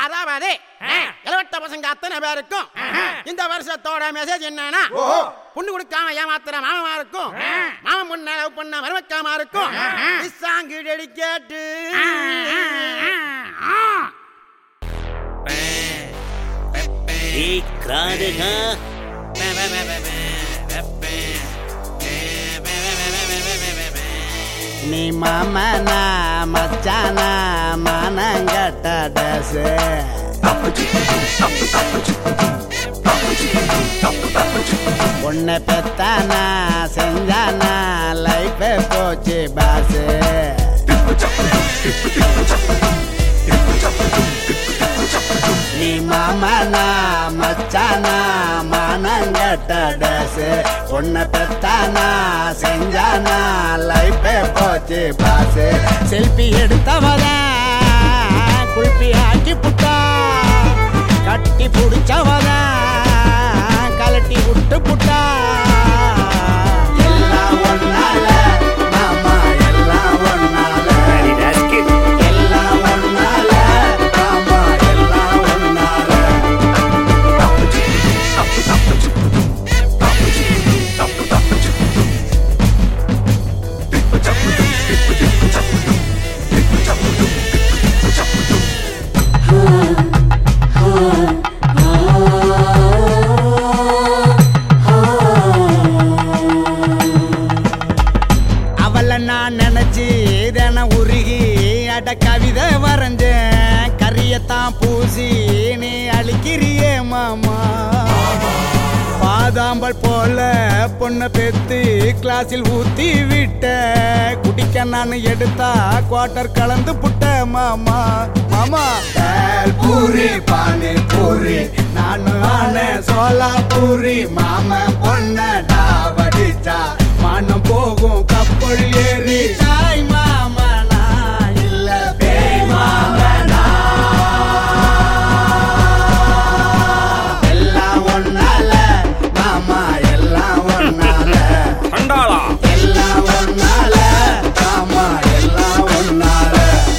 அதாவது ஆ. இளவட்ட பசங்க அத்தனை பேருக்கும் இந்த வருஷத்தோட மெசேஜ் என்னன்னா ஓஹோ. பொண்ணு கொடுக்காம ஏமாத்துற மாமமா இருக்கும் மாமன் பொண்ண லவ் பண்ண மருமக்காம இருக்கும் சாங்கு டெடிக்கேட்டு ஏய் கிராதகா நீ மாமனா மச்சானா மானங்கட்ட டேஸ் உன்னை பெத்தானா செஞ்சானா லைஃப் போச்சு பாஸ் நீ மாமனா மச்சானா மானங்கட்ட டேஸ் உன்னை பெத்தானா செஞ்சானா லைஃப் போச்சு பாஸ் செல்ஃபி எடுத்தவதான் குல்பி ஆக்கி புட்டா கட்டி புடிச்சவதான் கலட்டி விட்டு புட்டா எல்லாம் ஒன்னால மாமா எல்லாம் ஒன்னால எல்லாம் ஒன்னால மாமா எல்லாம் ஒன்னால அவளை நான் நினைச்சு இதன உருகி அட கவிதை வரைஞ்சேன் கரியத்தான் பூசி நீ அழிக்கிறியே மாமா பாதாம்பல் போல பொண்ணை பெத்து கிளாஸில் ஊத்தி விட்ட குடிக்க நான் எடுத்தா குவார்டர் கலந்து புட்ட மாமா மாமா பேல் பூரி பானி பூரி நான் ஆன சோலா பூரி மாமன் பொண்ண டாவடிச்சா மனம் போகும் கப்பல் ஏறி தாய் மாமனா இல்ல பேய் மாமனா எல்லாம் ஒன்னால மாமா எல்லாம் ஒன்னால சண்டாளா எல்லாம் ஒன்னால மாமா எல்லாம் ஒன்னால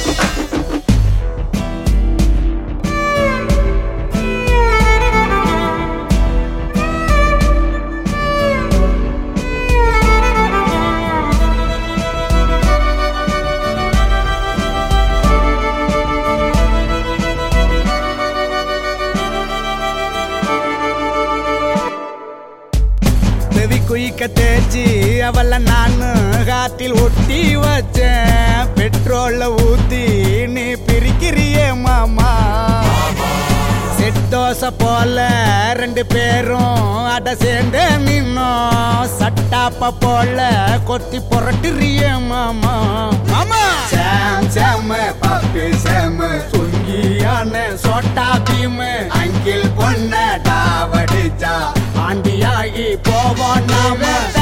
செவி குயிக்க தேய்ச்சி அவள நானு காத்தில் ஒட்டி வச்சேன் பெட்ரோல்ல ஊத்தி நீ பிரிக்கிறியே மாமா செட் தோசை போல ரெண்டு பேரும் அட சேர்ந்து நின்னோம் சட்டாப்ப போல கொத்தி புரட்டுறியே மாமா மாமா சாம் சாம் பப்பி சாம் சுங்கியான சோட்டா பீம் அங்கில் பொண்ண டாவடிச்சா ஆண்டியாகி போவோம் நாம